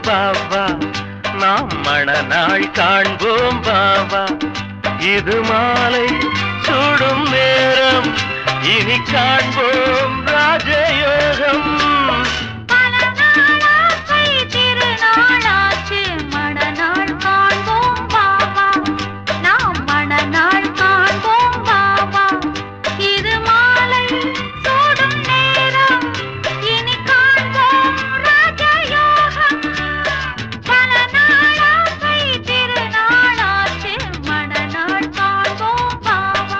பாவா நாம் மணநாள் காண்போம் பாவா இது மாலை சூடும் நேரம் இனி காண்போம் ராஜயோகம் பல நாளாசை திருநாளாச்சு மணநாள் காண்போம் பாவா நாம் மணநாள் காண்போம் பாவா இது மாலை சூடும் நேரம் இனி காண்போம் ராஜயோகம் பல நாளாசை திருநாளாச்சு மணநாள் காண்போம் பாவா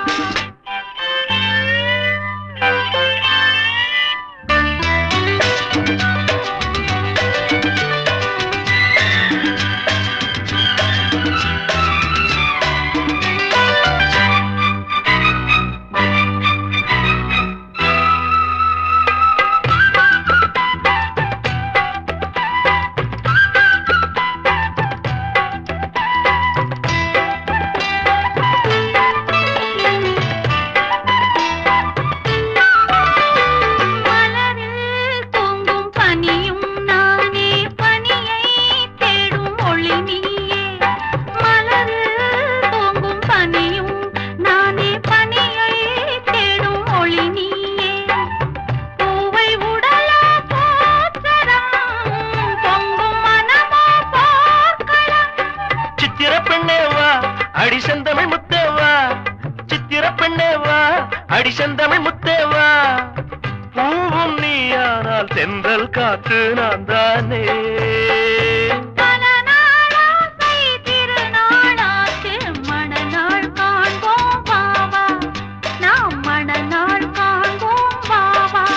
மலரில் தூங்கும் பனியும் நானே பனியை தேடும் ஒளி நீயே மலரில் தூங்கும் பனியும் நானே பனியை தேடும் ஒளி நீயே பூவை உடலா போச்சரம் பொங்கும் மனமோ போர்க்களம் சித்திர பெண்ணே வா அடி செந்தமிழ் முத்தே வா சித்திர பெண்ணே வா அடி செந்தமிழ் முத்தே வா பூவும் நீயானால் தென்றல் காற்று நான் தானே பல நாளாசை திருநாளாச்சு மணநாள் காண்போம் பாவா நாம் மணநாள் காண்போம் பாவா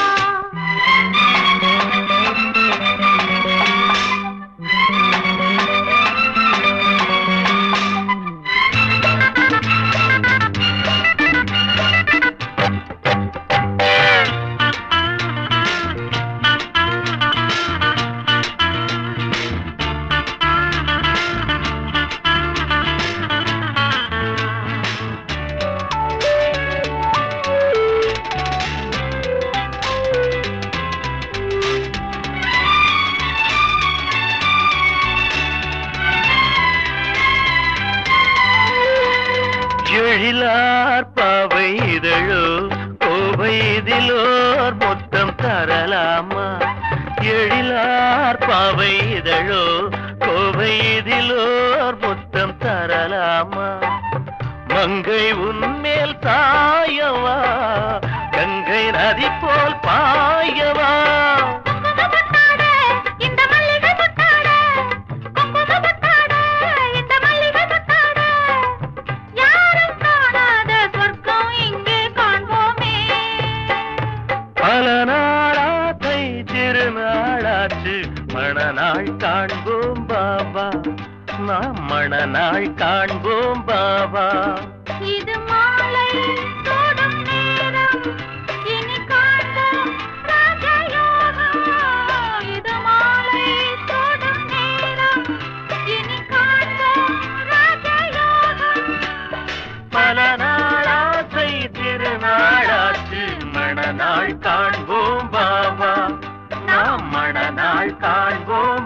எழிலார் பாவை இதழோ கோவை இதிலோர் மொத்தம் தரலாமா எழிலார் பாவை இதழோ கோவை இதிலோர் மொத்தம் தரலாமா மங்கை உன்மேல் தாயவா கங்கை நதி போல் பாயவா குங்குமப்பட்டாட, இந்த மல்லிகை பட்டாட, குங்குமப்பட்டாட, இந்த மல்லிகை பட்டாட. யாரும் காணாத சொர்க்கம் இங்கே காண்போமே பல நாளாத்தை திருநாளாச்சு மணநாள் காண்போம் பாபா நாம் மணநாள் காண்போம் பாபா இது மாலை சூடும் நேரம் இனி காண்போம் ராஜயோகம் இது மாலை சூடும் நேரம் இனி காண்போம் ராஜயோகம் பல நாளாத்தை திருநாளாச்சு மணநாள் காண்போம் பாபா நாம் மணநாள் காண்போம்